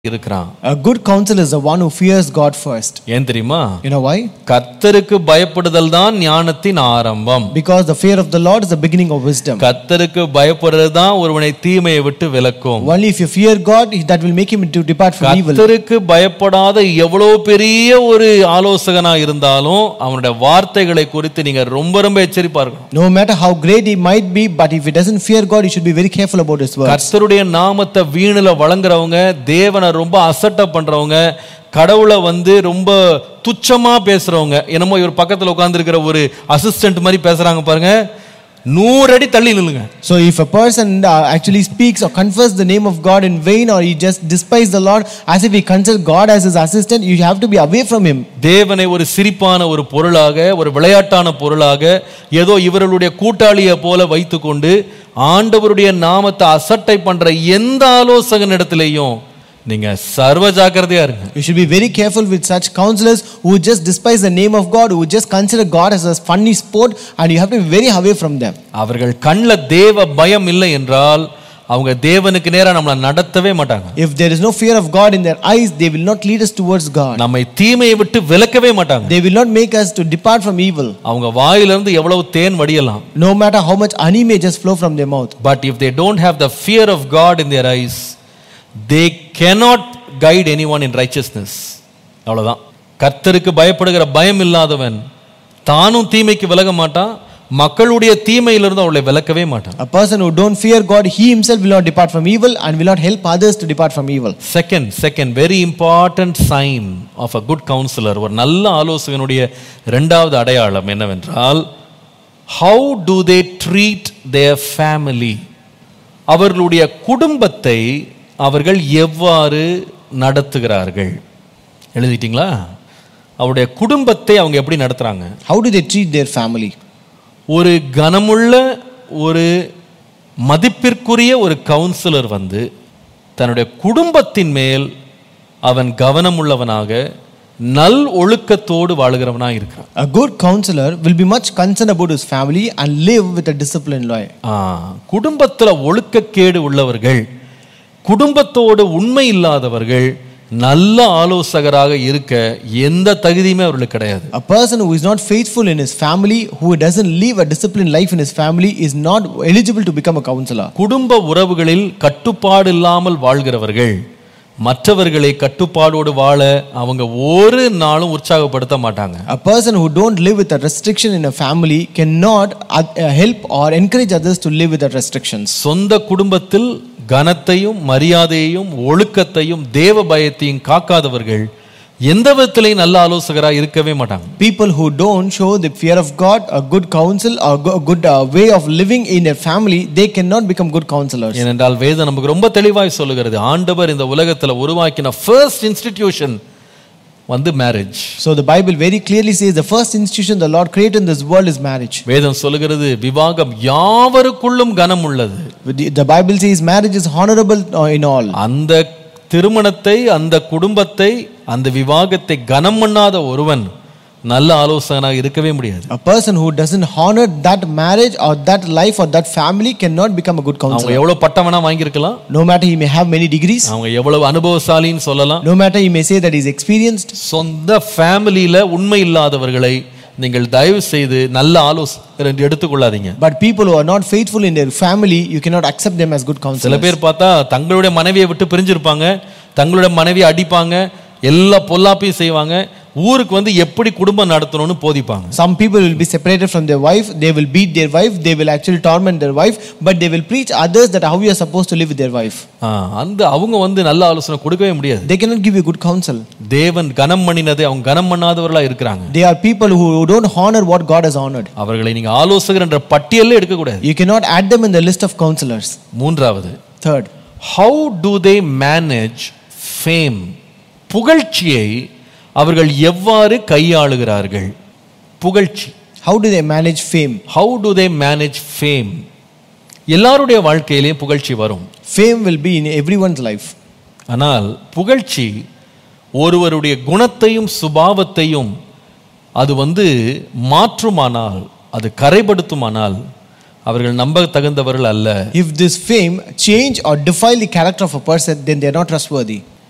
இருக்கிறான் A good counsel is the one who fears God first. ஏன் தெரியுமா You know why? கர்த்தருக்கு பயப்படுதல் தான் ஞானத்தின் ஆரம்பம் Because the fear of the Lord is the beginning of wisdom. கர்த்தருக்கு பயப்படுறது தான் ஒருவனை தீமையை விட்டு விலக்கும் Only if you fear God, that will make him to depart from evil. கர்த்தருக்கு பயப்படாத எவ்வளவு பெரிய ஒரு ஆலோசகனா இருந்தாலும் அவனுடைய வார்த்தைகளை குறித்து நீங்க ரொம்ப ரொம்ப எச்சரிப்பா இருக்கணும் No matter how great he might be, but if he doesn't fear God, he should be very careful about his words. கர்த்தருடைய நாமத்தை வீணுல வழங்குறவங்க தேவனை ரொம்ப அசட்டை பண்றவங்க கடவுளை வந்து ரொம்ப துச்சமா பேசுறவங்க என்னமோ இவர் பக்கத்துல உட்கார்ந்திருக்கிற ஒரு அசிஸ்டன்ட் மாதிரி பேசுறாங்க பாருங்க நூறு அடி தள்ளி நில்லுங்க So if a person uh, actually speaks or confesses the name of God in vain, or he just despises the Lord as if he considers God as his assistant, you have to be away from him. தேவனை ஒரு சிரிப்பான ஒரு பொருளாக ஒரு விளையாட்டான பொருளாக ஏதோ இவர்களுடைய கூட்டாளியை போல வைத்துக்கொண்டு ஆண்டவருடைய நாமத்தை அசட்டை பண்ற எந்த ஆலோசகனிடத்திலையும் நீங்க சர்வ ஜாக்கிரதையா இருங்க You should be very careful with such counselors who just despise the name of God, who just consider God as a funny sport, and you have to be very away from them. அவர்கள் கண்ணில் தேவ பயம் இல்லை என்றால் அவங்க தேவனுக்கு நேரா நம்மளை நடத்தவே மாட்டாங்க If there is no fear of God in their eyes, they will not lead us towards God. நம்மை தீமையை விட்டு விலக்கவே மாட்டாங்க They will not make us to depart from evil. அவங்க வாயிலிருந்து எவ்வளவு தேன் வடியலாம் No matter how much honey may just flow from their mouth. But if they don't have the fear of God in their eyes they cannot guide any one in righteousness அவ்வளோதான் கர்த்தருக்கு பயப்படுகிற பயம் இல்லாதவன் தானும் தீமைக்கு விலக மாட்டான் மக்களுடைய தீமையிலிருந்து அவளை விலக்கவே மாட்டான் A person who don't fear God, he himself will not depart from evil and will not help others to depart from evil. Second second very important sign of a good counselor ஒரு நல்ல ஆலோசகனுடைய ரெண்டாவது அடையாளம் என்னவென்றால் how do they treat their family அவர்களுடைய குடும்பத்தை அவர்கள் எவ்வாறு நடத்துகிறார்கள் எழுதிட்டீங்களா அவருடைய குடும்பத்தை அவங்க எப்படி நடத்துறாங்க How do they treat their family? ஒரு கனமுள்ள ஒரு மதிப்பிற்குரிய ஒரு கவுன்சிலர் வந்து தன்னுடைய குடும்பத்தின் மேல் அவன் கவனமுள்ளவனாக நல் ஒழுக்கத்தோடு வாழுகிறவனாக இருக்கிறான் A good counselor will be much concerned about his family and live with a disciplined life. ஆ, குடும்பத்துல ஒழுக்கக்கேடு உள்ளவர்கள் குடும்பத்தோடு உண்மை இல்லாதவர்கள் நல்ல ஆலோசகராக இருக்க எந்த தகுதியுமே அவர்களுக்கு கிடையாது A person who is not faithful in his family, who doesn't live a disciplined life in his family, is not eligible to become a counselor. குடும்ப உறவுகளில் கட்டுப்பாடு இல்லாமல் வாழ்கிறவர்கள் மற்றவர்களை கட்டுப்பாடோடு வாழ அவங்க ஒரு நாளும் உற்சாகப்படுத்த மாட்டாங்க A person who don't live with a restriction in a family cannot uh, uh, help or encourage others to live with the restrictions. சொந்த குடும்பத்தில் கனத்தையும் மரியாதையையும் ஒழுக்கத்தையும் தேவ பயத்தையும் காக்காதவர்கள் எந்த விதத்திலையும் நல்ல ஆலோசகராக இருக்கவே மாட்டாங்க People who don't show the fear of God, a good counsel, or go- a good uh, way of living in their family, they cannot become good counselors. ஏனென்றால் வேதம் நமக்கு ரொம்ப தெளிவாய் சொல்லுகிறது ஆண்டவர் இந்த உலகத்துல உருவாக்கின ஃபர்ஸ்ட் இன்ஸ்டிடியூஷன் வந்து marriage So the Bible very clearly says the first institution the Lord created in this world is marriage. வேதம் சொல்லுகிறது விவாகம் யாவருக்குள்ளும் கனம் உள்ளது The the Bible says marriage is honorable uh, in all. அந்த திருமணத்தை அந்த குடும்பத்தை அந்த விவாகத்தை கனம் பண்ணாத ஒருவன் நல்ல ஆலோசகனாக இருக்கவே முடியாது A person who doesn't honor that marriage or that life or that family cannot become a good அவங்க counselor. எவ்வளவு பட்டம் வேணா வாங்கியிருக்கலாம் No matter he may have many degrees, அவங்க எவ்வளவு அனுபவசாலின்னு சொல்லலாம் no matter he may say that he is experienced, சொந்த ஃபேமிலியில உண்மை இல்லாதவர்களை நீங்கள் தயவு செய்து நல்ல ஆலோசகர் என்று எடுத்துக்கொள்ளாதீங்க but people who are not faithful in their family, you cannot accept them as good சில counselors. பேர் பார்த்தா தங்களுடைய மனைவியை விட்டு பிரிஞ்சிருப்பாங்க தங்களுடைய மனைவியை அடிப்பாங்க எல்லா பொல்லாப்பையும் செய்வாங்க ஊருக்கு வந்து எப்படி குடும்பம் நடத்தணும்னு போதிப்பாங்க Some people will be separated from their wife, they will beat their wife, they will actually torment their wife, but they will preach others that how you are supposed to live with their wife. ஆ, அந்த அவங்க வந்து நல்ல ஆலோசனை கொடுக்கவே முடியாது They cannot give you good counsel. தேவன் கனம் பண்ணினதை அவங்க கனம் பண்ணாதவர்களா இருக்கிறாங்க They are people who don't honor what God has honored. அவர்களை நீங்க ஆலோசகர் என்ற பட்டியலே எடுக்கக்கூடாது You cannot add them in the list of counselors. மூன்றாவது Third, how do they manage fame புகழ்ச்சியை அவர்கள் எவ்வாறு கையாளுகிறார்கள் புகழ்ச்சி how do they manage fame? How do they manage fame எல்லாருடைய வாழ்க்கையிலையும் புகழ்ச்சி வரும் Fame will be in everyone's life. ஆனால் புகழ்ச்சி ஒருவருடைய குணத்தையும் சுபாவத்தையும் அது வந்து மாற்றுமானால் அது கரைப்படுத்துமானால் அவர்கள் நம்ப தகுந்தவர்கள் அல்ல If this fame change or defile the character of a person, then they are not trustworthy.